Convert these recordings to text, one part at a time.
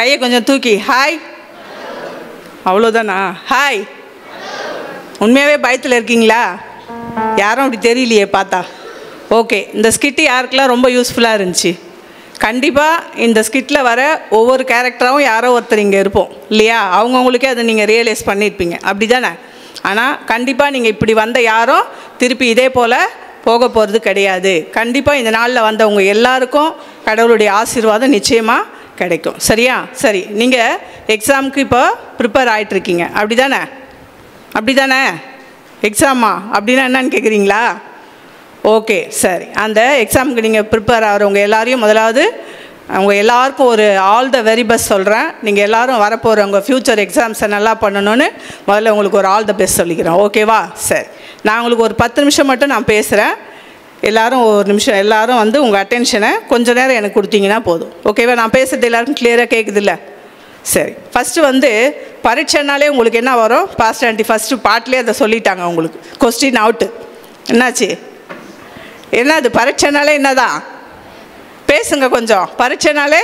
கையை கொஞ்சம் தூக்கி ஹாய் அவ்வளோதானா ஹாய் உண்மையாகவே பயத்தில் இருக்கீங்களா யாரும் அப்படி தெரியலையே பார்த்தா ஓகே இந்த ஸ்கிட்டு யாருக்கெல்லாம் ரொம்ப யூஸ்ஃபுல்லாக இருந்துச்சு கண்டிப்பாக இந்த ஸ்கிட்டில் வர ஒவ்வொரு கேரக்டராகவும் யாரோ ஒருத்தர் இங்கே இருப்போம் இல்லையா அவங்கவுங்களுக்கே அதை நீங்கள் ரியலைஸ் பண்ணியிருப்பீங்க அப்படி தானே ஆனால் கண்டிப்பாக நீங்கள் இப்படி வந்த யாரும் திருப்பி இதே போல் போக போகிறது கிடையாது கண்டிப்பாக இந்த நாளில் வந்தவங்க எல்லாருக்கும் கடவுளுடைய ஆசீர்வாதம் நிச்சயமாக கிடைக்கும் சரியா சரி நீங்கள் எக்ஸாமுக்கு இப்போ ப்ரிப்பேர் ஆகிட்டுருக்கீங்க அப்படி தானே அப்படி தானே எக்ஸாமா அப்படின்னா என்னன்னு கேட்குறீங்களா ஓகே சரி அந்த எக்ஸாமுக்கு நீங்கள் ப்ரிப்பேர் ஆகிறவங்க எல்லாரையும் முதலாவது அவங்க எல்லாருக்கும் ஒரு ஆல் த வெரி பெஸ்ட் சொல்கிறேன் நீங்கள் எல்லாரும் வரப்போகிறவங்க ஃப்யூச்சர் எக்ஸாம்ஸை நல்லா பண்ணணும்னு முதல்ல உங்களுக்கு ஒரு ஆல் த பெஸ்ட் சொல்லிக்கிறேன் ஓகேவா சரி நான் உங்களுக்கு ஒரு பத்து நிமிஷம் மட்டும் நான் பேசுகிறேன் எல்லாரும் ஒரு நிமிஷம் எல்லாரும் வந்து உங்கள் அட்டென்ஷனை கொஞ்ச நேரம் எனக்கு கொடுத்தீங்கன்னா போதும் ஓகேவா நான் பேசுகிறது எல்லாருக்கும் கிளியராக கேட்குதுல்ல சரி ஃபஸ்ட்டு வந்து பரீட்சைனாலே உங்களுக்கு என்ன வரும் பாஸ்ட் ஆண்டி ஃபஸ்ட்டு பாட்டிலே அதை சொல்லிட்டாங்க உங்களுக்கு கொஸ்டின் அவுட்டு என்னாச்சு என்ன அது பரீட்சைனாலே என்னதான் பேசுங்க கொஞ்சம் பரீட்சைனாலே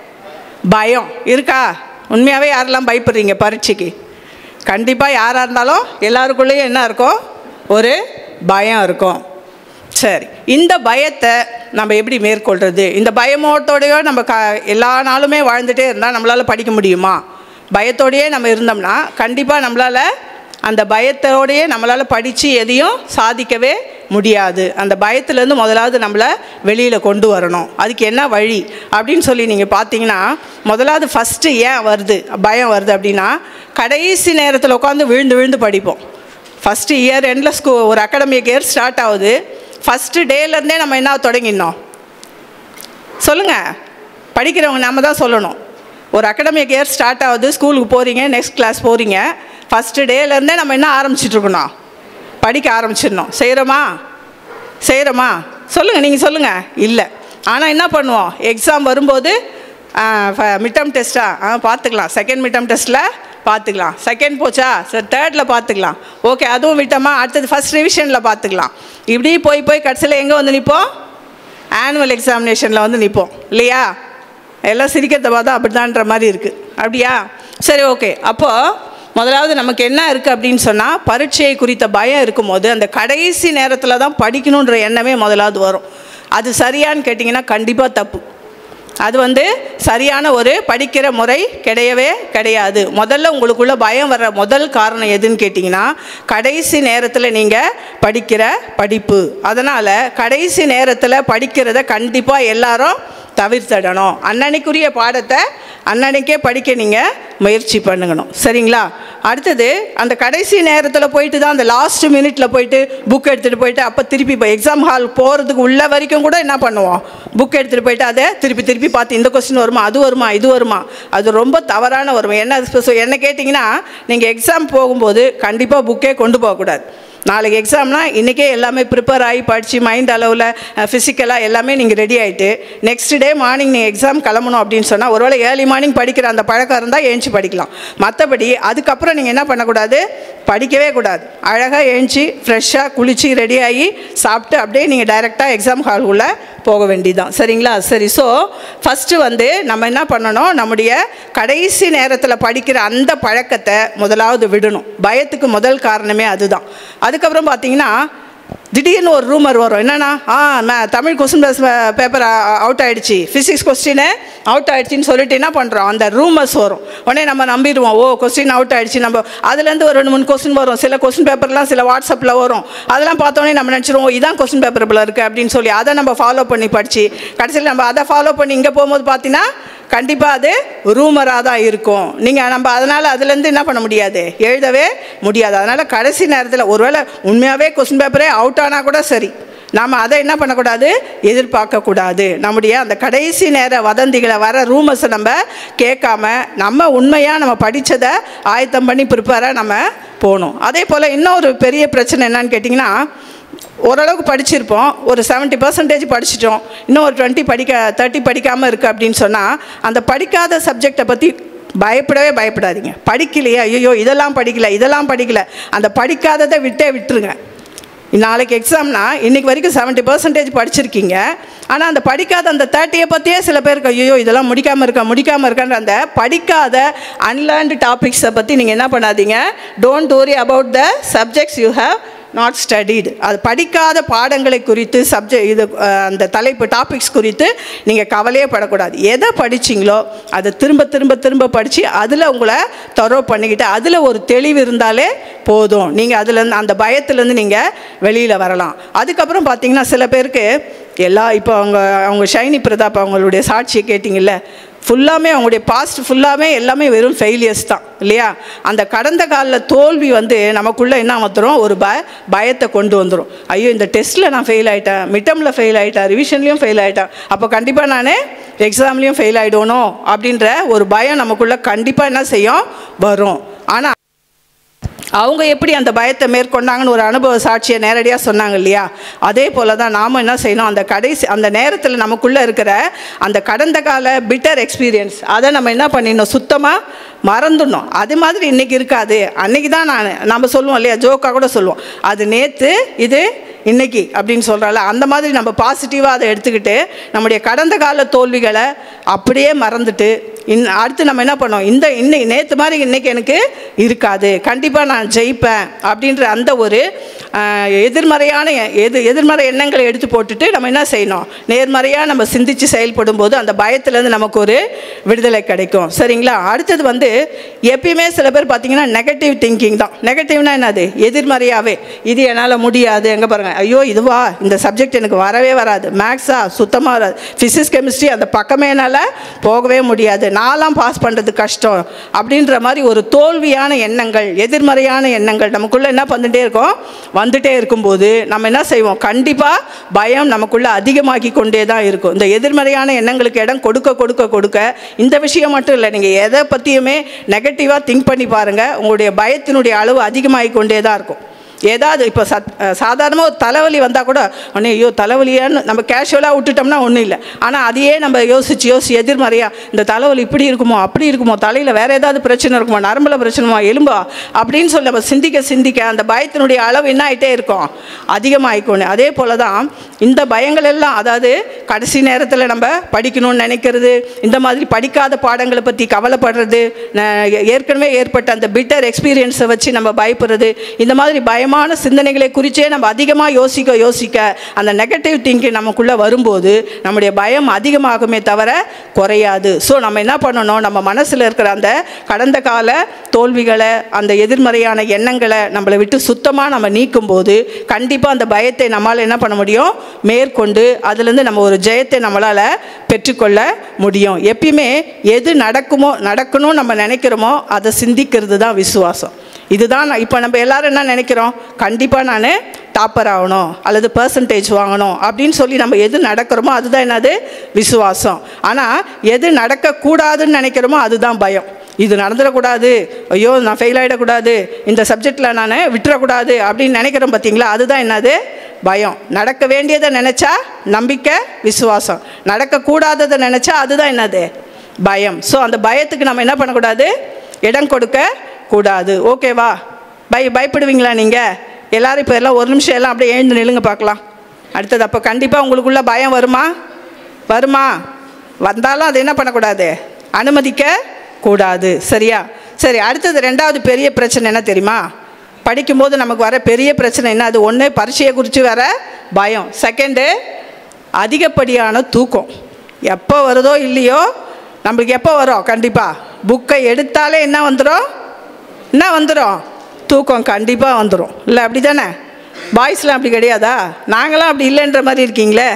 பயம் இருக்கா உண்மையாகவே யாரெல்லாம் பயப்படுறீங்க பரீட்சைக்கு கண்டிப்பாக யாராக இருந்தாலும் எல்லாருக்குள்ளேயும் என்ன இருக்கும் ஒரு பயம் இருக்கும் சரி இந்த பயத்தை நம்ம எப்படி மேற்கொள்கிறது இந்த பயமோட்டோடையோ நம்ம க எல்லா நாளுமே வாழ்ந்துட்டே இருந்தால் நம்மளால் படிக்க முடியுமா பயத்தோடையே நம்ம இருந்தோம்னா கண்டிப்பாக நம்மளால் அந்த பயத்தோடையே நம்மளால் படித்து எதையும் சாதிக்கவே முடியாது அந்த பயத்துலேருந்து முதலாவது நம்மளை வெளியில் கொண்டு வரணும் அதுக்கு என்ன வழி அப்படின்னு சொல்லி நீங்கள் பார்த்தீங்கன்னா முதலாவது ஃபஸ்ட்டு ஏன் வருது பயம் வருது அப்படின்னா கடைசி நேரத்தில் உட்காந்து விழுந்து விழுந்து படிப்போம் ஃபஸ்ட்டு இயர் எண்டில் ஸ்கூ ஒரு அகாடமிக் இயர் ஸ்டார்ட் ஆகுது ஃபஸ்ட்டு டேலேருந்தே நம்ம என்ன தொடங்கினோம் சொல்லுங்கள் படிக்கிறவங்க நம்ம தான் சொல்லணும் ஒரு அகாடமிக் இயர் ஸ்டார்ட் ஆகுது ஸ்கூலுக்கு போகிறீங்க நெக்ஸ்ட் கிளாஸ் போகிறீங்க ஃபஸ்ட்டு டேலேருந்தே நம்ம என்ன ஆரம்பிச்சிட்ருக்கணும் படிக்க ஆரம்பிச்சிடணும் செய்கிறோமா செய்கிறோமா சொல்லுங்கள் நீங்கள் சொல்லுங்கள் இல்லை ஆனால் என்ன பண்ணுவோம் எக்ஸாம் வரும்போது மிட்டம் டெஸ்ட்டா ஆ பார்த்துக்கலாம் செகண்ட் மிட்டம் டெஸ்ட்டில் பார்த்துக்கலாம் செகண்ட் போச்சா சரி தேர்டில் பார்த்துக்கலாம் ஓகே அதுவும் விட்டோமா அடுத்தது ஃபஸ்ட் ரிவிஷனில் பார்த்துக்கலாம் இப்படி போய் போய் கடைசியில் எங்கே வந்து நிற்போம் ஆனுவல் எக்ஸாமினேஷனில் வந்து நிற்போம் இல்லையா எல்லாம் சிரிக்கிறத பார்த்தா அப்படிதான்ற மாதிரி இருக்குது அப்படியா சரி ஓகே அப்போது முதலாவது நமக்கு என்ன இருக்குது அப்படின்னு சொன்னால் பரீட்சையை குறித்த பயம் இருக்கும்போது அந்த கடைசி நேரத்தில் தான் படிக்கணுன்ற எண்ணமே முதலாவது வரும் அது சரியான்னு கேட்டிங்கன்னா கண்டிப்பாக தப்பு அது வந்து சரியான ஒரு படிக்கிற முறை கிடையவே கிடையாது முதல்ல உங்களுக்குள்ள பயம் வர்ற முதல் காரணம் எதுன்னு கேட்டிங்கன்னா கடைசி நேரத்தில் நீங்கள் படிக்கிற படிப்பு அதனால் கடைசி நேரத்தில் படிக்கிறத கண்டிப்பாக எல்லாரும் தவிர்த்திடணும் அன்னன்னைக்குரிய பாடத்தை அன்னன்னைக்கே படிக்க நீங்கள் முயற்சி பண்ணுங்கணும் சரிங்களா அடுத்தது அந்த கடைசி நேரத்தில் போயிட்டு தான் அந்த லாஸ்ட் மினிட்ல போயிட்டு புக் எடுத்துகிட்டு போயிட்டு அப்போ திருப்பி இப்போ எக்ஸாம் ஹால் போகிறதுக்கு உள்ள வரைக்கும் கூட என்ன பண்ணுவோம் புக் எடுத்துகிட்டு போயிட்டு அதை திருப்பி திருப்பி பார்த்து இந்த கொஸ்டின் வருமா அது வருமா இது வருமா அது ரொம்ப தவறான வரும் என்ன அது என்ன கேட்டிங்கன்னா நீங்கள் எக்ஸாம் போகும்போது கண்டிப்பாக புக்கே கொண்டு போகக்கூடாது நாளைக்கு எக்ஸாம்னா இன்றைக்கே எல்லாமே ப்ரிப்பேர் ஆகி படித்து மைண்ட் அளவில் ஃபிசிக்கலாக எல்லாமே நீங்கள் ரெடி ஆகிட்டு நெக்ஸ்ட் டே மார்னிங் நீங்கள் எக்ஸாம் கிளம்பணும் அப்படின்னு சொன்னால் ஒருவேளை ஏர்லி மார்னிங் படிக்கிற அந்த பழக்கம் இருந்தால் எழுந்துச்சி படிக்கலாம் மற்றபடி அதுக்கப்புறம் நீங்கள் என்ன பண்ணக்கூடாது படிக்கவே கூடாது அழகாக எழுந்துச்சி ஃப்ரெஷ்ஷாக குளித்து ரெடி ஆகி சாப்பிட்டு அப்படியே நீங்கள் டைரெக்டாக எக்ஸாம் ஹாலுக்குள்ளே போக வேண்டியதுதான் சரிங்களா சரி ஸோ ஃபஸ்ட்டு வந்து நம்ம என்ன பண்ணணும் நம்முடைய கடைசி நேரத்தில் படிக்கிற அந்த பழக்கத்தை முதலாவது விடணும் பயத்துக்கு முதல் காரணமே அதுதான் அதுக்கப்புறம் பார்த்தீங்கன்னா திடீர்னு ஒரு ரூமர் வரும் என்னன்னா ஆ நான் தமிழ் கொஸ்டின் பேப்பர் அவுட் ஆகிடுச்சு ஃபிசிக்ஸ் கொஸ்டினு அவுட் ஆகிடுச்சின்னு சொல்லிட்டு என்ன பண்ணுறோம் அந்த ரூமர்ஸ் வரும் உடனே நம்ம நம்பிடுவோம் ஓ கொஸ்டின் அவுட் ஆகிடுச்சு நம்ம அதுலேருந்து ஒரு ரெண்டு மூணு கொஸ்டின் வரும் சில கொஸ்டின் பேப்பர்லாம் சில வாட்ஸ்அப்பில் வரும் அதெல்லாம் பார்த்தோன்னே நம்ம நினச்சிருவோம் இதான் கொஸ்டின் பேப்பர் போல இருக்குது அப்படின்னு சொல்லி அதை நம்ம ஃபாலோ பண்ணி படித்து கடைசியில் நம்ம அதை ஃபாலோ பண்ணி இங்கே போகும்போது பார்த்தீங்கன்னா கண்டிப்பாக அது ரூமராக தான் இருக்கும் நீங்கள் நம்ம அதனால் அதுலேருந்து என்ன பண்ண முடியாது எழுதவே முடியாது அதனால் கடைசி நேரத்தில் ஒருவேளை உண்மையாகவே கொஸ்டின் பேப்பரே அவுட் ஆனால் கூட சரி நாம் அதை என்ன பண்ணக்கூடாது எதிர்பார்க்கக்கூடாது நம்முடைய அந்த கடைசி நேர வதந்திகளை வர ரூமர்ஸை நம்ம கேட்காம நம்ம உண்மையாக நம்ம படித்ததை ஆயத்தம் பண்ணி ப்ரிப்பேராக நம்ம போகணும் அதே போல் இன்னொரு பெரிய பிரச்சனை என்னன்னு கேட்டிங்கன்னா ஓரளவுக்கு படிச்சிருப்போம் ஒரு செவன்ட்டி பர்சன்டேஜ் படிச்சிட்டோம் இன்னும் ஒரு டுவெண்ட்டி படிக்க தேர்ட்டி படிக்காமல் இருக்குது அப்படின்னு சொன்னால் அந்த படிக்காத சப்ஜெக்டை பற்றி பயப்படவே பயப்படாதீங்க படிக்கலையே ஐயோ இதெல்லாம் படிக்கல இதெல்லாம் படிக்கல அந்த படிக்காததை விட்டே விட்டுருங்க நாளைக்கு எக்ஸாம்னா இன்னைக்கு வரைக்கும் செவன்ட்டி பர்சன்டேஜ் படிச்சிருக்கீங்க ஆனால் அந்த படிக்காத அந்த தேர்ட்டியை பற்றியே சில பேருக்கு ஐயோ இதெல்லாம் முடிக்காமல் இருக்கா முடிக்காமல் இருக்கான்ற அந்த படிக்காத அன்லேர்ன்டு டாபிக்ஸை பற்றி நீங்கள் என்ன பண்ணாதீங்க don't worry about the subjects you have not studied அது படிக்காத பாடங்களை குறித்து சப்ஜெக்ட் இது அஹ், அந்த தலைப்பு டாபிக்ஸ் குறித்து நீங்கள் கவலையே படக்கூடாது எதை படிச்சீங்களோ அதை திரும்ப திரும்ப திரும்ப படித்து அதில் உங்களை தொரோ பண்ணிக்கிட்டு அதில் ஒரு தெளிவு இருந்தாலே போதும் நீங்கள் அதுலேருந்து அந்த பயத்துலேருந்து நீங்கள் வெளியில் வரலாம் அதுக்கப்புறம் பார்த்தீங்கன்னா சில பேருக்கு எல்லா இப்போ அவங்க அவங்க ஷைனி பிரதாப் அவங்களுடைய சாட்சியை கேட்டிங்கல்ல ஃபுல்லாமே அவங்களுடைய பாஸ்ட் ஃபுல்லாமே எல்லாமே வெறும் ஃபெயிலியர்ஸ் தான் இல்லையா அந்த கடந்த காலில் தோல்வி வந்து நமக்குள்ளே என்ன வந்துடும் ஒரு ப பயத்தை கொண்டு வந்துடும் ஐயோ இந்த டெஸ்ட்டில் நான் ஃபெயில் ஆகிட்டேன் மிட்டமில் ஃபெயில் ஆகிட்டேன் ரிவிஷன்லேயும் ஃபெயில் ஆகிட்டேன் அப்போ கண்டிப்பாக நான் எக்ஸாம்லேயும் ஃபெயில் ஆகிடணும் அப்படின்ற ஒரு பயம் நமக்குள்ளே கண்டிப்பாக என்ன செய்யும் வரும் ஆனால் அவங்க எப்படி அந்த பயத்தை மேற்கொண்டாங்கன்னு ஒரு அனுபவ சாட்சியை நேரடியாக சொன்னாங்க இல்லையா அதே போல தான் நாம் என்ன செய்யணும் அந்த கடைசி அந்த நேரத்தில் நமக்குள்ளே இருக்கிற அந்த கடந்த கால பிட்டர் எக்ஸ்பீரியன்ஸ் அதை நம்ம என்ன பண்ணிடணும் சுத்தமாக மறந்துடணும் அது மாதிரி இன்றைக்கி இருக்காது அன்னைக்கு தான் நான் நம்ம சொல்லுவோம் இல்லையா ஜோக்காக கூட சொல்லுவோம் அது நேற்று இது இன்னைக்கு அப்படின்னு சொல்கிறால அந்த மாதிரி நம்ம பாசிட்டிவாக அதை எடுத்துக்கிட்டு நம்முடைய கடந்த கால தோல்விகளை அப்படியே மறந்துட்டு இன் அடுத்து நம்ம என்ன பண்ணோம் இந்த இன்னைக்கு நேற்று மாதிரி இன்னைக்கு எனக்கு இருக்காது கண்டிப்பாக நான் ஜெயிப்பேன் அப்படின்ற அந்த ஒரு ஆஹ், எதிர்மறையான எ- எது எதிர்மறை எண்ணங்களை எடுத்து போட்டுட்டு நம்ம என்ன செய்யணும் நேர்மறையாக நம்ம சிந்திச்சு செயல்படும் போது அந்த பயத்துலேருந்து நமக்கு ஒரு விடுதலை கிடைக்கும் சரிங்களா அடுத்தது வந்து எப்பயுமே சில பேர் பார்த்தீங்கன்னா நெகட்டிவ் திங்கிங் தான் நெகட்டிவ்னா என்னது எதிர்மறையாகவே இது என்னால் முடியாது எங்கே பாருங்கள் ஐயோ இதுவா இந்த சப்ஜெக்ட் எனக்கு வரவே வராது மேக்ஸா சுத்தமாக வராது ஃபிசிக்ஸ் கெமிஸ்ட்ரி அந்த பக்கமே என்னால் போகவே முடியாது நாலாம் பாஸ் பண்ணுறது கஷ்டம் அப்படின்ற மாதிரி ஒரு தோல்வியான எண்ணங்கள் எதிர்மறையான எண்ணங்கள் நமக்குள்ளே என்ன பண்ணிட்டே இருக்கோம் வந்துட்டே இருக்கும்போது நம்ம என்ன செய்வோம் கண்டிப்பாக பயம் நமக்குள்ளே அதிகமாக்கி கொண்டே தான் இருக்கும் இந்த எதிர்மறையான எண்ணங்களுக்கு இடம் கொடுக்க கொடுக்க கொடுக்க இந்த விஷயம் மட்டும் இல்லை நீங்கள் எதை பற்றியுமே நெகட்டிவாக திங்க் பண்ணி பாருங்கள் உங்களுடைய பயத்தினுடைய அளவு அதிகமாகி கொண்டே தான் இருக்கும் ஏதாவது இப்போ சத் சாதாரணமாக ஒரு தலைவலி வந்தால் கூட உடனே ஐயோ தலைவலியான்னு நம்ம கேஷுவலாக விட்டுட்டோம்னா ஒன்றும் இல்லை ஆனால் அதையே நம்ம யோசிச்சு யோசிச்சு எதிர்மறையாக இந்த தலைவலி இப்படி இருக்குமோ அப்படி இருக்குமோ தலையில் வேறு ஏதாவது பிரச்சனை இருக்குமோ நரம்பில் பிரச்சனைமா எலும்பா அப்படின்னு சொல்லி நம்ம சிந்திக்க சிந்திக்க அந்த பயத்தினுடைய அளவு என்ன ஆகிட்டே இருக்கும் அதிகமாகிக்கணும் அதே போல் தான் இந்த பயங்கள் எல்லாம் அதாவது கடைசி நேரத்தில் நம்ம படிக்கணும்னு நினைக்கிறது இந்த மாதிரி படிக்காத பாடங்களை பற்றி கவலைப்படுறது ந- ஏற்கனவே ஏற்பட்ட அந்த பிட்டர் எக்ஸ்பீரியன்ஸை வச்சு நம்ம பயப்படுறது இந்த மாதிரி பயமான சிந்தனைகளை குறித்தே நம்ம அதிகமாக யோசிக்க யோசிக்க அந்த நெகட்டிவ் திங்கிங் நமக்குள்ளே வரும்போது நம்முடைய பயம் அதிகமாகுமே தவிர குறையாது ஸோ நம்ம என்ன பண்ணணும் நம்ம மனசில் இருக்கிற அந்த கடந்த கால தோல்விகளை அந்த எதிர்மறையான எண்ணங்களை நம்மளை விட்டு சுத்தமாக நம்ம நீக்கும்போது கண்டிப்பாக அந்த பயத்தை நம்மால் என்ன பண்ண முடியும் மேற்கொண்டு அதுலேருந்து நம்ம ஒரு ஜெயத்தை நம்மளால் பெற்றுக்கொள்ள முடியும் எப்பயுமே எது நடக்குமோ நடக்கணும்னு நம்ம நினைக்கிறோமோ அதை சிந்திக்கிறது தான் விசுவாசம் இதுதான் நான் இப்போ நம்ம எல்லாரும் என்ன நினைக்கிறோம் கண்டிப்பாக நான் டாப்பர் ஆகணும் அல்லது பர்சன்டேஜ் வாங்கணும் அப்படின்னு சொல்லி நம்ம எது நடக்கிறோமோ அதுதான் என்னது விசுவாசம் ஆனால் எது நடக்கக்கூடாதுன்னு நினைக்கிறோமோ அதுதான் பயம் இது நடந்துடக்கூடாது ஐயோ நான் ஃபெயில் ஆகிடக்கூடாது இந்த சப்ஜெக்டில் நான் விட்டுறக்கூடாது அப்படின்னு நினைக்கிறோம் பார்த்தீங்களா அதுதான் என்னது பயம் நடக்க வேண்டியதை நினச்சா நம்பிக்கை விசுவாசம் நடக்கக்கூடாததை நினச்சா அதுதான் என்னது பயம் ஸோ அந்த பயத்துக்கு நம்ம என்ன பண்ணக்கூடாது இடம் கொடுக்க கூடாது ஓகேவா பய பயப்படுவீங்களா நீங்கள் எல்லாரும் இப்போ எல்லாம் ஒரு நிமிஷம் எல்லாம் அப்படியே எழுந்து நில்லுங்க பார்க்கலாம் அடுத்தது அப்போ கண்டிப்பாக உங்களுக்குள்ள பயம் வருமா வருமா வந்தாலும் அது என்ன பண்ணக்கூடாது அனுமதிக்க கூடாது சரியா சரி அடுத்தது ரெண்டாவது பெரிய பிரச்சனை என்ன தெரியுமா படிக்கும்போது நமக்கு வர பெரிய பிரச்சனை என்ன அது ஒன்று பரீட்சையை குறித்து வர பயம் செகண்டு அதிகப்படியான தூக்கம் எப்போ வருதோ இல்லையோ நம்மளுக்கு எப்போ வரும் கண்டிப்பாக புக்கை எடுத்தாலே என்ன வந்துடும் என்ன வந்துடும் தூக்கம் கண்டிப்பாக வந்துடும் இல்லை அப்படி தானே பாய்ஸ்லாம் அப்படி கிடையாதா நாங்களாம் அப்படி இல்லைன்ற மாதிரி இருக்கீங்களே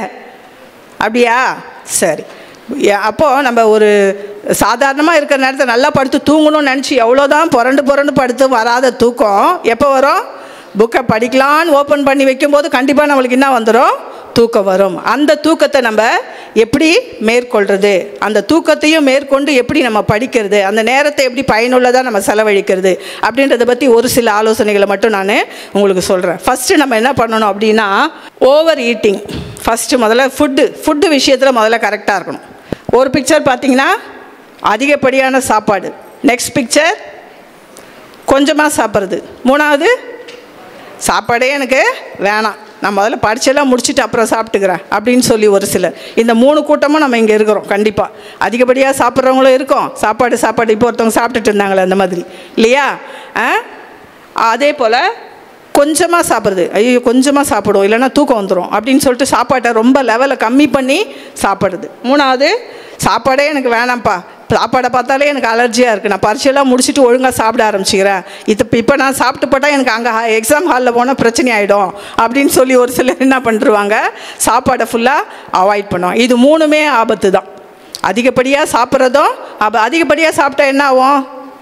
அப்படியா சரி ஏ- அப்போது நம்ம ஒரு சாதாரணமாக இருக்கிற நேரத்தில் நல்லா படுத்து தூங்கணும்னு நினச்சி எவ்வளோதான் புரண்டு புரண்டு படுத்து வராத தூக்கம் எப்போ வரும் புக்கை படிக்கலான்னு ஓப்பன் பண்ணி வைக்கும்போது கண்டிப்பாக நம்மளுக்கு என்ன வந்துடும் தூக்கம் வரும் அந்த தூக்கத்தை நம்ம எப்படி மேற்கொள்கிறது அந்த தூக்கத்தையும் மேற்கொண்டு எப்படி நம்ம படிக்கிறது அந்த நேரத்தை எப்படி பயனுள்ளதாக நம்ம செலவழிக்கிறது அப்படின்றத பற்றி ஒரு சில ஆலோசனைகளை மட்டும் நான் உங்களுக்கு சொல்கிறேன் ஃபஸ்ட்டு நம்ம என்ன பண்ணணும் அப்படின்னா ஓவர் ஈட்டிங் ஃபஸ்ட்டு முதல்ல ஃபுட்டு ஃபுட்டு விஷயத்தில் முதல்ல கரெக்டாக இருக்கணும் ஒரு பிக்சர் பார்த்தீங்கன்னா அதிகப்படியான சாப்பாடு நெக்ஸ்ட் பிக்சர் கொஞ்சமாக சாப்பிட்றது மூணாவது சாப்பாடே எனக்கு வேணாம் நான் முதல்ல படிச்செல்லாம் முடிச்சுட்டு அப்புறம் சாப்பிட்டுக்கிறேன் அப்படின்னு சொல்லி ஒரு சிலர் இந்த மூணு கூட்டமும் நம்ம இங்கே இருக்கிறோம் கண்டிப்பாக அதிகப்படியாக சாப்பிட்றவங்களும் இருக்கோம் சாப்பாடு சாப்பாடு இப்போ ஒருத்தவங்க சாப்பிட்டுட்டு இருந்தாங்களே அந்த மாதிரி இல்லையா ஆ அதே போல் கொஞ்சமாக சாப்பிட்றது ஐயோ கொஞ்சமாக சாப்பிடும் இல்லைன்னா தூக்கம் வந்துடும் அப்படின்னு சொல்லிட்டு சாப்பாட்டை ரொம்ப லெவலை கம்மி பண்ணி சாப்பிடுறது மூணாவது சாப்பாடே எனக்கு வேணாம்ப்பா சாப்பாடை பார்த்தாலே எனக்கு அலர்ஜியாக இருக்குது நான் பரீட்சையெல்லாம் முடிச்சுட்டு ஒழுங்காக சாப்பிட ஆரம்பிச்சிக்கிறேன் இது இப்போ நான் சாப்பிட்டு போட்டால் எனக்கு அங்கே எக்ஸாம் ஹாலில் போனால் பிரச்சனை ஆகிடும் அப்படின்னு சொல்லி ஒரு சிலர் என்ன பண்ணிருவாங்க சாப்பாடை ஃபுல்லாக அவாய்ட் பண்ணுவாங்க இது மூணுமே ஆபத்து தான் அதிகப்படியாக சாப்பிட்றதும் அப்போ அதிகப்படியாக சாப்பிட்டா என்ன ஆகும்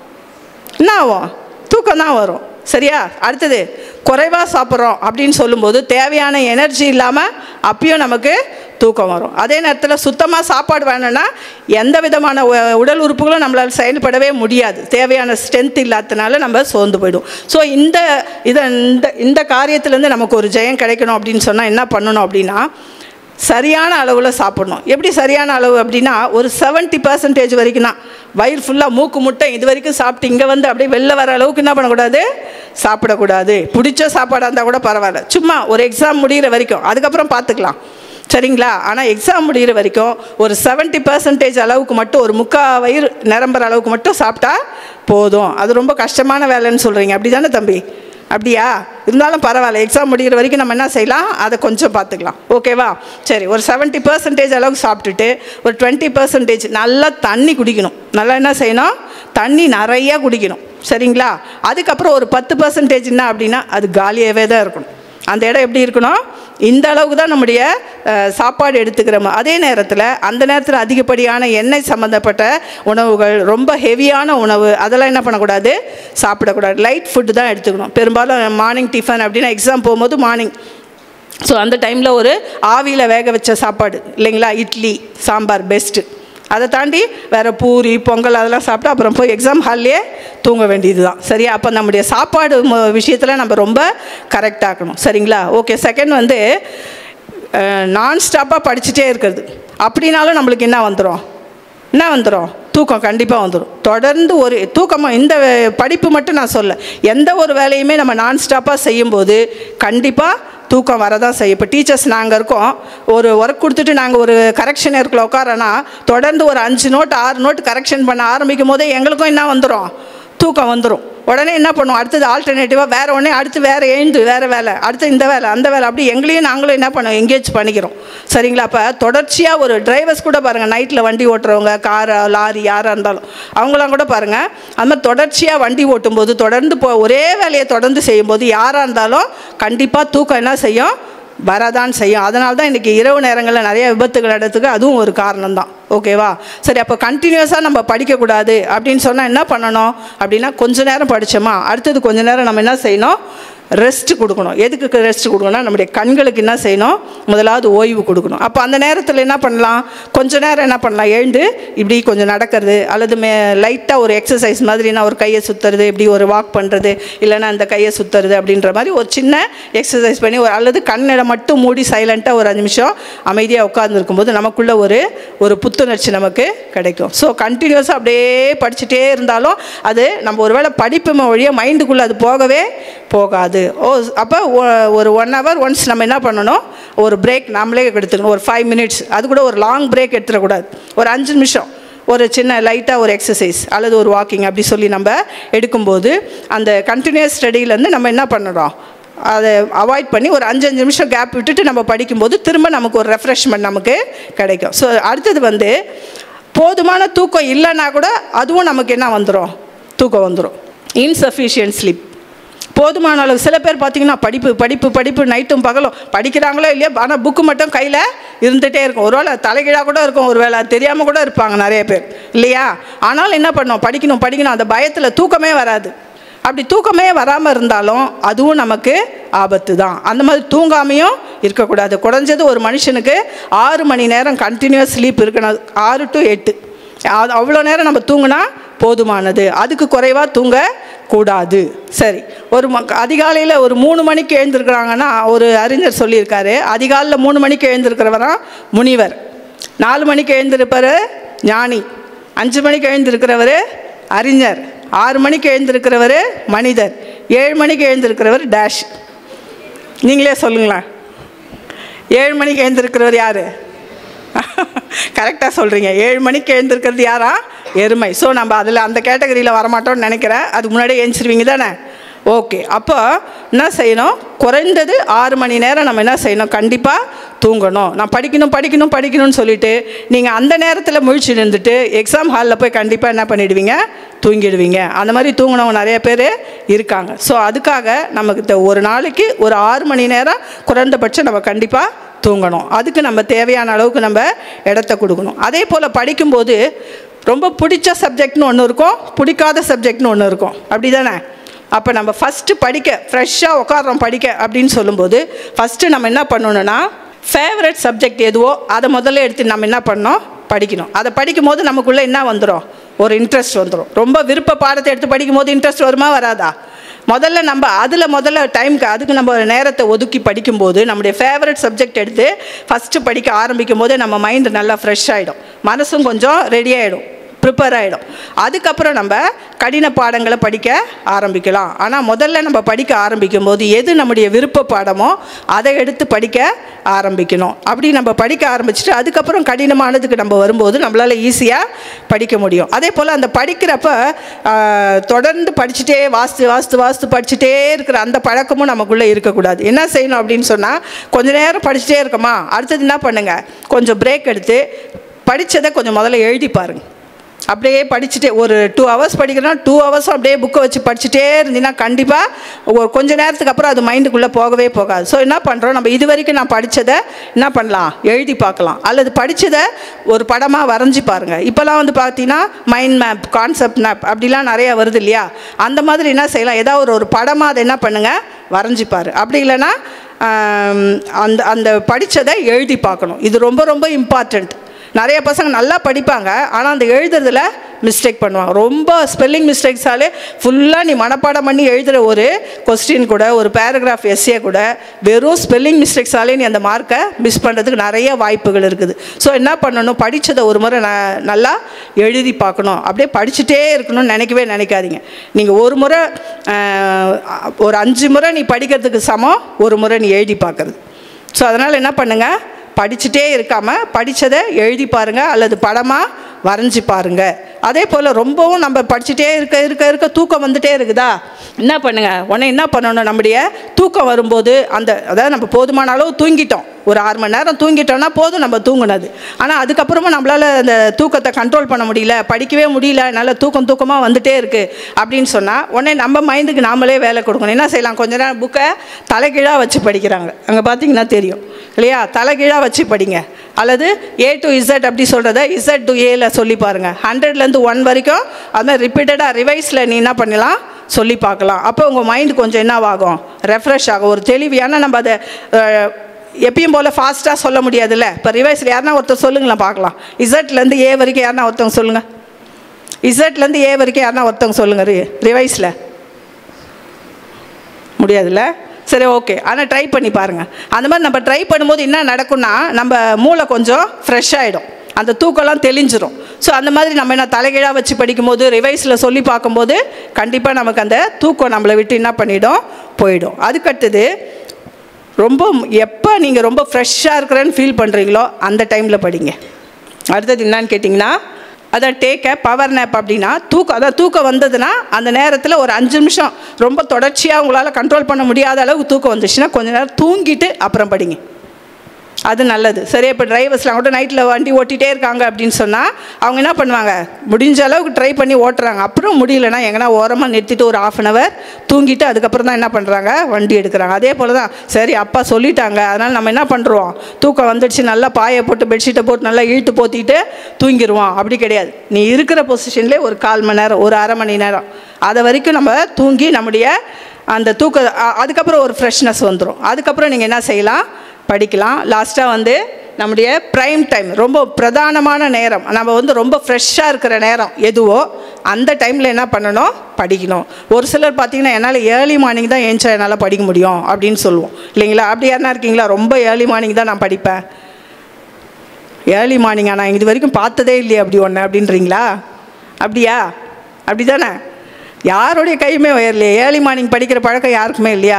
என்ன ஆகும் தூக்கம் தான் வரும் சரியா அடுத்தது குறைவாக சாப்பிட்றோம் அப்படின்னு சொல்லும்போது தேவையான எனர்ஜி இல்லாமல் அப்பயும் நமக்கு தூக்கம் வரும் அதே நேரத்தில் சுத்தமாக சாப்பாடு வேணும்னா எந்த விதமான உ- உடல் உறுப்புகளும் நம்மளால் செயல்படவே முடியாது தேவையான ஸ்ட்ரென்த் இல்லாததுனால நம்ம சோர்ந்து போயிடும் ஸோ இந்த இதை இந்த இந்த காரியத்திலேருந்து நமக்கு ஒரு ஜெயம் கிடைக்கணும் அப்படின்னு சொன்னால் என்ன பண்ணணும் அப்படின்னா சரியான அளவில் சாப்பிடணும் எப்படி சரியான அளவு அப்படின்னா ஒரு 70% பர்சன்டேஜ் வரைக்கும் தான் வயிறு ஃபுல்லாக மூக்கு முட்டை இது வரைக்கும் சாப்பிட்டு இங்கே வந்து அப்படியே வெளில வர அளவுக்கு என்ன பண்ணக்கூடாது சாப்பிடக்கூடாது பிடிச்ச சாப்பாடாக இருந்தால் கூட பரவாயில்ல சும்மா ஒரு எக்ஸாம் முடிகிற வரைக்கும் அதுக்கப்புறம் பார்த்துக்கலாம் சரிங்களா ஆனால் எக்ஸாம் முடிகிற வரைக்கும் ஒரு 70% பர்சன்டேஜ் அளவுக்கு மட்டும் ஒரு முக்கா வயிறு நிரம்புற அளவுக்கு மட்டும் சாப்பிட்டா போதும் அது ரொம்ப கஷ்டமான வேலைன்னு சொல்கிறீங்க அப்படி தானே தம்பி அப்படியா இருந்தாலும் பரவாயில்ல எக்ஸாம் முடிகிற வரைக்கும் நம்ம என்ன செய்யலாம் அதை கொஞ்சம் பார்த்துக்கலாம் ஓகேவா சரி ஒரு 70% பர்சன்டேஜ் அளவுக்கு சாப்பிட்டுட்டு ஒரு டுவெண்ட்டி பர்சன்டேஜ் நல்லா தண்ணி குடிக்கணும் நல்லா என்ன செய்யணும் தண்ணி நிறைய குடிக்கணும் சரிங்களா அதுக்கப்புறம் ஒரு பத்து பர்சன்டேஜ் என்ன அப்படின்னா அது காலியாகவே தான் இருக்கணும் அந்த இடம் எப்படி இருக்கணும் இந்த அளவுக்கு தான் நம்முடைய அஹ், சாப்பாடு எடுத்துக்கிறோம் அதே நேரத்தில் அந்த நேரத்தில் அதிகப்படியான எண்ணெய் சம்மந்தப்பட்ட உணவுகள் ரொம்ப ஹெவியான உணவு அதெல்லாம் என்ன பண்ணக்கூடாது சாப்பிடக்கூடாது லைட் ஃபுட்டு தான் எடுத்துக்கணும் பெரும்பாலும் மார்னிங் டிஃபன் அப்படின்னா எக்ஸாம் போகும்போது மார்னிங் ஸோ அந்த டைமில் ஒரு ஆவியில் வேக வச்ச சாப்பாடு இல்லைங்களா இட்லி சாம்பார் பெஸ்ட்டு அதை தாண்டி வேறு பூரி பொங்கல் அதெல்லாம் சாப்பிட்டு அப்புறம் போய் எக்ஸாம் ஹால்லேயே தூங்க வேண்டியது தான் சரியா அப்போ நம்முடைய சாப்பாடு விஷயத்தில் நம்ம ரொம்ப கரெக்டாக்கணும் சரிங்களா ஓகே செகண்ட் வந்து நான் ஸ்டாப்பாக படிச்சுட்டே இருக்கிறது அப்படின்னாலும் நம்மளுக்கு என்ன வந்துடும் என்ன வந்துடும் தூக்கம் கண்டிப்பாக வந்துடும் தொடர்ந்து ஒரு தூக்கமாக இந்த வே- படிப்பு மட்டும் நான் சொல்ல எந்த ஒரு வேலையுமே நம்ம நான் ஸ்டாப்பாக செய்யும்போது கண்டிப்பாக தூக்கம் வரதான் செய்யும் இப்போ டீச்சர்ஸ் நாங்கள் இருக்கோம் ஒரு ஒர்க் கொடுத்துட்டு நாங்கள் ஒரு கரெக்ஷன் இருக்குள்ள உட்காரனா தொடர்ந்து ஒரு அஞ்சு நோட் ஆறு நோட் கரெக்ஷன் பண்ண ஆரம்பிக்கும் போதே எங்களுக்கும் என்ன வந்துடும் தூக்கம் வந்துடும் உடனே என்ன பண்ணுவோம் அடுத்தது ஆல்டர்னேட்டிவாக வேறு உடனே அடுத்து வேறு எழுந்து வேறு வேலை அடுத்து இந்த வேலை அந்த வேலை அப்படி எங்களையும் நாங்களும் என்ன பண்ணுவோம் எங்கேஜ் பண்ணிக்கிறோம் சரிங்களா அப்போ தொடர்ச்சியாக ஒரு டிரைவர்ஸ் கூட பாருங்கள் நைட்டில் வண்டி ஓட்டுறவங்க காரு லாரி யாராக இருந்தாலும் அவங்களாம் கூட பாருங்கள் அது மாதிரி தொடர்ச்சியாக வண்டி ஓட்டும்போது தொடர்ந்து போ ஒரே வேலையை தொடர்ந்து செய்யும்போது யாராக இருந்தாலும் கண்டிப்பாக தூக்கம் என்ன செய்யும் வரதான் செய்யும் அதனால தான் இன்றைக்கி இரவு நேரங்களில் நிறைய விபத்துகள் நடத்துக்கு அதுவும் ஒரு காரணம் தான் ஓகேவா சரி அப்போ கண்டினியூஸாக நம்ம படிக்கக்கூடாது அப்படின்னு சொன்னால் என்ன பண்ணணும் அப்படின்னா கொஞ்ச நேரம் படித்தோமா அடுத்தது கொஞ்ச நேரம் நம்ம என்ன செய்யணும் ரெஸ்ட் கொடுக்கணும் எதுக்கு ரெஸ்ட் கொடுக்கணும் நம்முடைய கண்களுக்கு என்ன செய்யணும் முதலாவது ஓய்வு கொடுக்கணும் அப்போ அந்த நேரத்தில் என்ன பண்ணலாம் கொஞ்ச நேரம் என்ன பண்ணலாம் எழுந்து இப்படி கொஞ்சம் நடக்கிறது அல்லது மே லைட்டாக ஒரு எக்ஸசைஸ் மாதிரினா ஒரு கையை சுற்றுறது இப்படி ஒரு வாக் பண்ணுறது இல்லைன்னா அந்த கையை சுற்றுறது அப்படின்ற மாதிரி ஒரு சின்ன எக்ஸசைஸ் பண்ணி ஒரு அல்லது கண்ணை மட்டும் மூடி சைலண்ட்டாக ஒரு அஞ்சு நிமிஷம் அமைதியாக உட்காந்துருக்கும் போது நமக்குள்ள ஒரு ஒரு புத்துணர்ச்சி நமக்கு கிடைக்கும் ஸோ கண்டினியூஸாக அப்படியே படிச்சுட்டே இருந்தாலும் அது நம்ம ஒருவேளை படிப்பு வழியாக மைண்டுக்குள்ளே அது போகவே போகாது ஓ அப்போ ஒரு ஒன் ஹவர் ஒன்ஸ் நம்ம என்ன பண்ணணும் ஒரு பிரேக் நாமளே எடுத்துக்கணும் ஒரு ஃபைவ் மினிட்ஸ் அது கூட ஒரு லாங் பிரேக் எடுத்துடக்கூடாது ஒரு அஞ்சு நிமிஷம் ஒரு சின்ன லைட்டாக ஒரு எக்ஸசைஸ் அல்லது ஒரு வாக்கிங் அப்படி சொல்லி நம்ம எடுக்கும்போது அந்த கண்டினியூஸ் ஸ்டடியிலேருந்து நம்ம என்ன பண்ணுறோம் அதை அவாய்ட் பண்ணி ஒரு அஞ்சு அஞ்சு நிமிஷம் கேப் விட்டுட்டு நம்ம படிக்கும்போது திரும்ப நமக்கு ஒரு ரெஃப்ரெஷ்மெண்ட் நமக்கு கிடைக்கும் ஸோ அடுத்தது வந்து போதுமான தூக்கம் இல்லைன்னா கூட அதுவும் நமக்கு என்ன வந்துடும் தூக்கம் வந்துடும் இன்சஃபிஷியன்ட் ஸ்லீப் போதுமான அளவு சில பேர் பார்த்தீங்கன்னா படிப்பு படிப்பு படிப்பு நைட்டும் பகலும் படிக்கிறாங்களோ இல்லையோ ஆனால் புக்கு மட்டும் கையில் இருந்துகிட்டே இருக்கும் ஒருவேளை தலைகீழாக கூட இருக்கும் ஒரு வேளை தெரியாமல் கூட இருப்பாங்க நிறைய பேர் இல்லையா ஆனாலும் என்ன பண்ணோம் படிக்கணும் படிக்கணும் அந்த பயத்தில் தூக்கமே வராது அப்படி தூக்கமே வராமல் இருந்தாலும் அதுவும் நமக்கு ஆபத்து தான் அந்த மாதிரி தூங்காமையும் இருக்கக்கூடாது குறைஞ்சது ஒரு மனுஷனுக்கு ஆறு மணி நேரம் கண்டினியூஸ் ஸ்லீப் இருக்கணும் ஆறு டு எட்டு அது அவ்வளோ நேரம் நம்ம தூங்கினா போதுமானது அதுக்கு குறைவாக தூங்க கூடாது சரி ஒரு ம அதிகாலையில் ஒரு மூணு மணிக்கு எழுந்திருக்கிறாங்கன்னா ஒரு அறிஞர் சொல்லியிருக்காரு அதிகாலையில் மூணு மணிக்கு எழுந்திருக்கிறவரா முனிவர் நாலு மணிக்கு எழுந்திருப்பார் ஞானி அஞ்சு மணிக்கு எழுந்திருக்கிறவர் அறிஞர் ஆறு மணிக்கு எழுந்திருக்கிறவர் மனிதர் ஏழு மணிக்கு எழுந்திருக்கிறவர் டேஷ் நீங்களே சொல்லுங்களேன் ஏழு மணிக்கு எழுந்திருக்கிறவர் யார் கரெக்டாக சொல்கிறீங்க ஏழு மணிக்கு எழுந்திருக்கிறது யாரா எருமை ஸோ நம்ம அதில் அந்த கேட்டகரியில் வரமாட்டோம்னு நினைக்கிறேன் அதுக்கு முன்னாடியே எழுந்திருவீங்க தானே ஓகே அப்போ என்ன செய்யணும் குறைந்தது ஆறு மணி நேரம் நம்ம என்ன செய்யணும் கண்டிப்பாக தூங்கணும் நான் படிக்கணும் படிக்கணும் படிக்கணும்னு சொல்லிட்டு நீங்கள் அந்த நேரத்தில் முழிச்சு இருந்துட்டு எக்ஸாம் ஹாலில் போய் கண்டிப்பாக என்ன பண்ணிடுவீங்க தூங்கிடுவீங்க அந்த மாதிரி தூங்கினவங்க நிறைய பேர் இருக்காங்க ஸோ அதுக்காக நமக்கு இந்த ஒரு நாளைக்கு ஒரு ஆறு மணி நேரம் குறைந்தபட்சம் நம்ம கண்டிப்பாக தூங்கணும் அதுக்கு நம்ம தேவையான அளவுக்கு நம்ம இடத்த கொடுக்கணும் அதே போல் படிக்கும்போது ரொம்ப பிடிச்ச சப்ஜெக்ட்னு ஒன்று இருக்கும் பிடிக்காத சப்ஜெக்ட்னு ஒன்று இருக்கும் அப்படி தானே அப்போ நம்ம ஃபஸ்ட்டு படிக்க ஃப்ரெஷ்ஷாக உட்காரோம் படிக்க அப்படின்னு சொல்லும்போது ஃபஸ்ட்டு நம்ம என்ன பண்ணணும்னா ஃபேவரட் சப்ஜெக்ட் எதுவோ அதை முதல்ல எடுத்து நம்ம என்ன பண்ணோம் படிக்கணும் அதை படிக்கும் போது நமக்குள்ளே என்ன வந்துடும் ஒரு இன்ட்ரெஸ்ட் வந்துடும் ரொம்ப விருப்ப பாடத்தை எடுத்து படிக்கும் போது இன்ட்ரெஸ்ட் வருமா வராதா முதல்ல நம்ம அதில் முதல்ல டைம்க்கு அதுக்கு நம்ம நேரத்தை ஒதுக்கி படிக்கும்போது நம்முடைய ஃபேவரட் சப்ஜெக்ட் எடுத்து ஃபஸ்ட்டு படிக்க ஆரம்பிக்கும் போது நம்ம மைண்டு நல்லா ஃப்ரெஷ் ஆகிடும் மனசும் கொஞ்சம் ரெடி ஆகிடும் ப்ரிப்பேர் ஆகிடும் அதுக்கப்புறம் நம்ம கடின பாடங்களை படிக்க ஆரம்பிக்கலாம் ஆனால் முதல்ல நம்ம படிக்க ஆரம்பிக்கும் போது எது நம்முடைய விருப்ப பாடமோ அதை எடுத்து படிக்க ஆரம்பிக்கணும் அப்படி நம்ம படிக்க ஆரம்பிச்சுட்டு அதுக்கப்புறம் கடினமானதுக்கு நம்ம வரும்போது நம்மளால் ஈஸியாக படிக்க முடியும் அதே போல் அந்த படிக்கிறப்ப ஆஹ், தொடர்ந்து படிச்சுட்டே வாஸ்து வாஸ்து வாஸ்து படிச்சுட்டே இருக்கிற அந்த பழக்கமும் நமக்குள்ளே இருக்கக்கூடாது என்ன செய்யணும் அப்படின்னு சொன்னால் கொஞ்ச நேரம் படிச்சுட்டே இருக்கோமா அடுத்தது என்ன பண்ணுங்கள் கொஞ்சம் பிரேக் எடுத்து படித்ததை கொஞ்சம் முதல்ல எழுதி பாருங்க அப்படியே படிச்சுட்டே ஒரு டூ ஹவர்ஸ் படிக்கிறோன்னா டூ ஹவர்ஸும் அப்படியே புக்கை வச்சு படிச்சுட்டே இருந்தீங்கன்னா கண்டிப்பாக ஒரு கொஞ்ச நேரத்துக்கு அப்புறம் அது மைண்டுக்குள்ளே போகவே போகாது ஸோ என்ன பண்ணுறோம் நம்ம இது வரைக்கும் நான் படித்ததை என்ன பண்ணலாம் எழுதி பார்க்கலாம் அல்லது படித்ததை ஒரு படமாக வரைஞ்சி பாருங்கள் இப்போல்லாம் வந்து பார்த்தீங்கன்னா மைண்ட் மேப் கான்செப்ட் மேப் அப்படிலாம் நிறையா வருது இல்லையா அந்த மாதிரி என்ன செய்யலாம் ஏதாவது ஒரு ஒரு படமாக அதை என்ன பண்ணுங்கள் வரைஞ்சி பாரு அப்படி இல்லைன்னா ஆம், அந்த அந்த படித்ததை எழுதி பார்க்கணும் இது ரொம்ப ரொம்ப இம்பார்ட்டண்ட் நிறைய பசங்க நல்லா படிப்பாங்க ஆனால் அந்த எழுதுறதுல மிஸ்டேக் பண்ணுவாங்க ரொம்ப ஸ்பெல்லிங் மிஸ்டேக்ஸாலே ஃபுல்லாக நீ மனப்பாடம் பண்ணி எழுதுகிற ஒரு கொஸ்டின் கூட ஒரு பேராகிராஃப் எஸ்ஏ கூட வெறும் ஸ்பெல்லிங் மிஸ்டேக்ஸாலே நீ அந்த மார்க்கை மிஸ் பண்ணுறதுக்கு நிறைய வாய்ப்புகள் இருக்குது ஸோ என்ன பண்ணணும் படித்ததை ஒரு முறை ந நல்லா எழுதி பார்க்கணும் அப்படியே படிச்சுட்டே இருக்கணும்னு நினைக்கவே நினைக்காதீங்க நீங்கள் ஒரு முறை ஆஹ், ஒரு அஞ்சு முறை நீ படிக்கிறதுக்கு சமம் ஒரு முறை நீ எழுதி பார்க்குறது ஸோ அதனால் என்ன பண்ணுங்கள் படிச்சுட்டே இருக்காமல் படித்ததை எழுதி பாருங்கள் அல்லது படமாக வரைஞ்சி பாருங்கள் அதே போல் ரொம்பவும் நம்ம படிச்சுட்டே இருக்க இருக்க இருக்க தூக்கம் வந்துட்டே இருக்குதா என்ன பண்ணுங்க உடனே என்ன பண்ணணும் நம்முடைய தூக்கம் வரும்போது அந்த அதாவது நம்ம போதுமான அளவு தூங்கிட்டோம் ஒரு ஆறு மணி நேரம் தூங்கிட்டோம்னா போதும் நம்ம தூங்குனது ஆனால் அதுக்கப்புறமா நம்மளால் அந்த தூக்கத்தை கண்ட்ரோல் பண்ண முடியல படிக்கவே முடியல நல்ல தூக்கம் தூக்கமாக வந்துட்டே இருக்குது அப்படின்னு சொன்னால் உடனே நம்ம மைண்டுக்கு நாமளே வேலை கொடுக்கணும் என்ன செய்யலாம் கொஞ்ச நேரம் புக்கை தலைகீழாக வச்சு படிக்கிறாங்க அங்கே பார்த்தீங்கன்னா தெரியும் இல்லையா தலைகீழாக வச்சு படிங்க அல்லது ஏ டு இசட் அப்படி சொல்கிறத இசட் டு ஏல சொல்லி பாருங்கள் ஹண்ட்ரட்லேருந்து ஒன் வரைக்கும் அதான் ரிப்பீட்டடாக ரிவைஸில் நீ என்ன பண்ணலாம் சொல்லி பார்க்கலாம் அப்போ உங்கள் மைண்டு கொஞ்சம் என்னவாகும் ரெஃப்ரெஷ் ஆகும் ஒரு தெளிவு ஏன்னா நம்ம அதை அஹ், எப்பயும் போல் ஃபாஸ்ட்டாக சொல்ல முடியாதுல்ல இப்போ ரிவைஸில் யாருன்னா ஒருத்தர் சொல்லுங்களேன் பார்க்கலாம் இசட்லேருந்து ஏ வரைக்கும் யாருன்னா ஒருத்தவங்க சொல்லுங்கள் இசட்லேருந்து ஏ வரைக்கும் யாருன்னா ஒருத்தவங்க சொல்லுங்கள் ரி ரிவைஸில் முடியாதுல்ல சரி ஓகே ஆனால் ட்ரை பண்ணி பாருங்கள் அந்த மாதிரி நம்ம ட்ரை பண்ணும்போது என்ன நடக்கும்னா நம்ம மூளை கொஞ்சம் ஃப்ரெஷ் ஆகிடும் அந்த தூக்கம்லாம் தெளிஞ்சிரும் ஸோ அந்த மாதிரி நம்ம என்ன தலைகீழாக வச்சு படிக்கும்போது ரிவைஸில் சொல்லி பார்க்கும்போது கண்டிப்பாக நமக்கு அந்த தூக்கம் நம்மளை விட்டு என்ன பண்ணிடும் போயிடும் அதுக்கடுத்தது ரொம்ப எப்போ நீங்கள் ரொம்ப ஃப்ரெஷ்ஷாக இருக்கிறேன்னு ஃபீல் பண்ணுறீங்களோ அந்த டைமில் படிங்க அடுத்தது என்னன்னு கேட்டிங்கன்னா அதான் டேக் பவர் நேப் அப்படின்னா தூக்கம் அதான் தூக்கம் வந்ததுன்னா அந்த நேரத்தில் ஒரு அஞ்சு நிமிஷம் ரொம்ப தொடர்ச்சியாக உங்களால் கண்ட்ரோல் பண்ண முடியாத அளவுக்கு தூக்கம் வந்துச்சுன்னா கொஞ்ச நேரம் தூங்கிட்டு அப்புறம் படிங்க அது நல்லது சரி இப்போ டிரைவர்ஸ்லாம் கூட நைட்டில் வண்டி ஓட்டிகிட்டே இருக்காங்க அப்படின்னு சொன்னால் அவங்க என்ன பண்ணுவாங்க முடிஞ்ச அளவுக்கு ட்ரை பண்ணி ஓட்டுறாங்க அப்புறம் முடியலன்னா எங்கன்னா ஓரமாக நிறுத்திட்டு ஒரு ஆஃப் அன் ஹவர் தூங்கிட்டு அதுக்கப்புறம் தான் என்ன பண்ணுறாங்க வண்டி எடுக்கிறாங்க அதே போல் தான் சரி அப்பா சொல்லிட்டாங்க அதனால் நம்ம என்ன பண்ணுறோம் தூக்கம் வந்துடுச்சு நல்லா பாயை போட்டு பெட்ஷீட்டை போட்டு நல்லா இழுத்து போத்திட்டு தூங்கிடுவோம் அப்படி கிடையாது நீ இருக்கிற பொசிஷன்லேயே ஒரு கால் மணி நேரம் ஒரு அரை மணி நேரம் அதை வரைக்கும் நம்ம தூங்கி நம்முடைய அந்த தூக்க அ- அதுக்கப்புறம் ஒரு ஃப்ரெஷ்னஸ் வந்துடும் அதுக்கப்புறம் நீங்கள் என்ன செய்யலாம் படிக்கலாம் லாஸ்ட்டாக வந்து நம்முடைய ப்ரைம் டைம் ரொம்ப பிரதானமான நேரம் நம்ம வந்து ரொம்ப ஃப்ரெஷ்ஷாக இருக்கிற நேரம் எதுவோ அந்த டைமில் என்ன பண்ணணும் படிக்கணும் ஒரு சிலர் பார்த்தீங்கன்னா என்னால் ஏர்லி மார்னிங் தான் ஏஞ்சா என்னால் படிக்க முடியும் அப்படின்னு சொல்லுவோம் இல்லைங்களா அப்படி யாருனா இருக்கீங்களா ரொம்ப ஏர்லி மார்னிங் தான் நான் படிப்பேன் ஏர்லி மார்னிங்கா நான் இது வரைக்கும் பார்த்ததே இல்லையே அப்படி ஒன்று அப்படின்றீங்களா அப்படியா அப்படி தானே யாருடைய கையுமே உயரலையே ஏர்லி மார்னிங் படிக்கிற பழக்கம் யாருக்குமே இல்லையா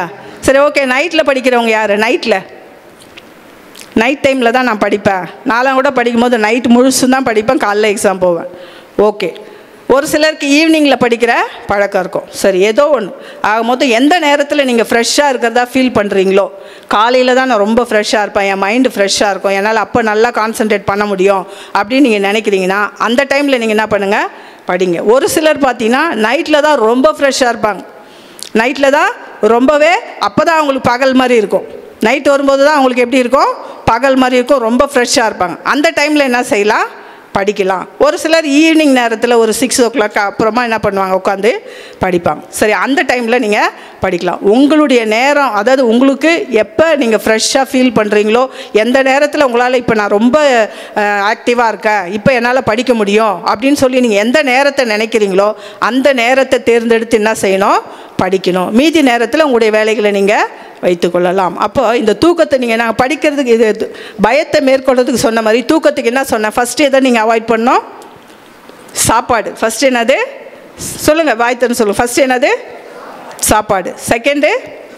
சரி ஓகே நைட்டில் படிக்கிறவங்க யார் நைட்டில் நைட் டைமில் தான் நான் படிப்பேன் நாலாம் கூட படிக்கும்போது நைட் முழுசும் தான் படிப்பேன் காலைல எக்ஸாம் போவேன் ஓகே ஒரு சிலருக்கு ஈவினிங்கில் படிக்கிற பழக்கம் இருக்கும் சரி ஏதோ ஒன்று ஆக மொத்தம் எந்த நேரத்தில் நீங்கள் ஃப்ரெஷ்ஷாக இருக்கிறதா ஃபீல் பண்ணுறீங்களோ காலையில் தான் நான் ரொம்ப ஃப்ரெஷ்ஷாக இருப்பேன் என் மைண்டு ஃப்ரெஷ்ஷாக இருக்கும் என்னால் அப்போ நல்லா கான்சென்ட்ரேட் பண்ண முடியும் அப்படின்னு நீங்கள் நினைக்கிறீங்கன்னா அந்த டைமில் நீங்கள் என்ன பண்ணுங்கள் படிங்க ஒரு சிலர் பார்த்தீங்கன்னா நைட்டில் தான் ரொம்ப ஃப்ரெஷ்ஷாக இருப்பாங்க நைட்டில் தான் ரொம்பவே அப்போ தான் அவங்களுக்கு பகல் மாதிரி இருக்கும் நைட் வரும்போது தான் அவங்களுக்கு எப்படி இருக்கும் பகல் மாதிரி இருக்கும் ரொம்ப ஃப்ரெஷ்ஷாக இருப்பாங்க அந்த டைமில் என்ன செய்யலாம் படிக்கலாம் ஒரு சிலர் ஈவினிங் நேரத்தில் ஒரு சிக்ஸ் ஓ கிளாக் அப்புறமா என்ன பண்ணுவாங்க உட்காந்து படிப்பாங்க சரி அந்த டைமில் நீங்கள் படிக்கலாம் உங்களுடைய நேரம் அதாவது உங்களுக்கு எப்போ நீங்கள் ஃப்ரெஷ்ஷாக ஃபீல் பண்ணுறீங்களோ எந்த நேரத்தில் உங்களால் இப்போ நான் ரொம்ப ஆக்டிவாக இருக்கேன் இப்போ என்னால் படிக்க முடியும் அப்படின்னு சொல்லி நீங்கள் எந்த நேரத்தை நினைக்கிறீங்களோ அந்த நேரத்தை தேர்ந்தெடுத்து என்ன செய்யணும் படிக்கணும் மீதி நேரத்தில் உங்களுடைய வேலைகளை நீங்கள் வைத்துக்கொள்ளலாம் அப்போ இந்த தூக்கத்தை நீங்கள் நான் படிக்கிறதுக்கு இது இது பயத்தை மேற்கொள்றதுக்கு சொன்ன மாதிரி தூக்கத்துக்கு என்ன சொன்னேன் ஃபஸ்ட்டு எதை நீங்கள் அவாய்ட் பண்ணோம் சாப்பாடு ஃபஸ்ட்டு என்னது சொல்லுங்கள் வாய்த்தன்னு சொல்லுங்கள் ஃபஸ்ட்டு என்னது சாப்பாடு செகண்டு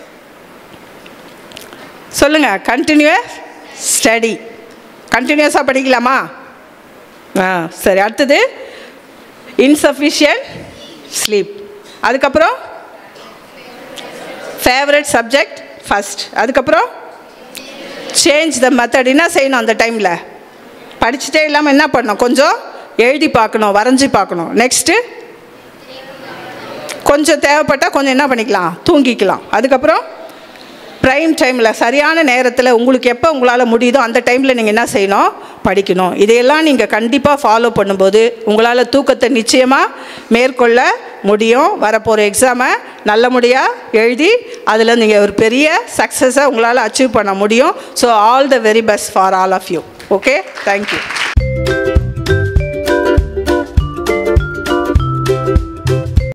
சொல்லுங்கள் கண்டினியூஸ் ஸ்டடி கண்டினியூஸாக படிக்கலாமா ஆ சரி அடுத்தது இன்சஃபிஷியன்ட் ஸ்லீப் அதுக்கப்புறம் ஃபேவரட் சப்ஜெக்ட் ஃபஸ்ட் அதுக்கப்புறம் சேஞ்ச் த மெத்தட் என்ன செய்யணும் அந்த டைமில் படிச்சுட்டே இல்லாமல் என்ன பண்ணணும் கொஞ்சம் எழுதி பார்க்கணும் வரைஞ்சி பார்க்கணும் நெக்ஸ்ட்டு கொஞ்சம் தேவைப்பட்டால் கொஞ்சம் என்ன பண்ணிக்கலாம் தூங்கிக்கலாம் அதுக்கப்புறம் ப்ரைம் டைமில் சரியான நேரத்தில் உங்களுக்கு எப்போ உங்களால் முடியுதோ அந்த டைமில் நீங்கள் என்ன செய்யணும் படிக்கணும் இதையெல்லாம் நீங்கள் கண்டிப்பாக ஃபாலோ பண்ணும்போது உங்களால் தூக்கத்தை நிச்சயமாக மேற்கொள்ள முடியும் வரப்போகிற எக்ஸாமை நல்லபடியாக எழுதி அதில் நீங்கள் ஒரு பெரிய சக்ஸஸை உங்களால் அச்சீவ் பண்ண முடியும் so all the very best for all of you okay thank you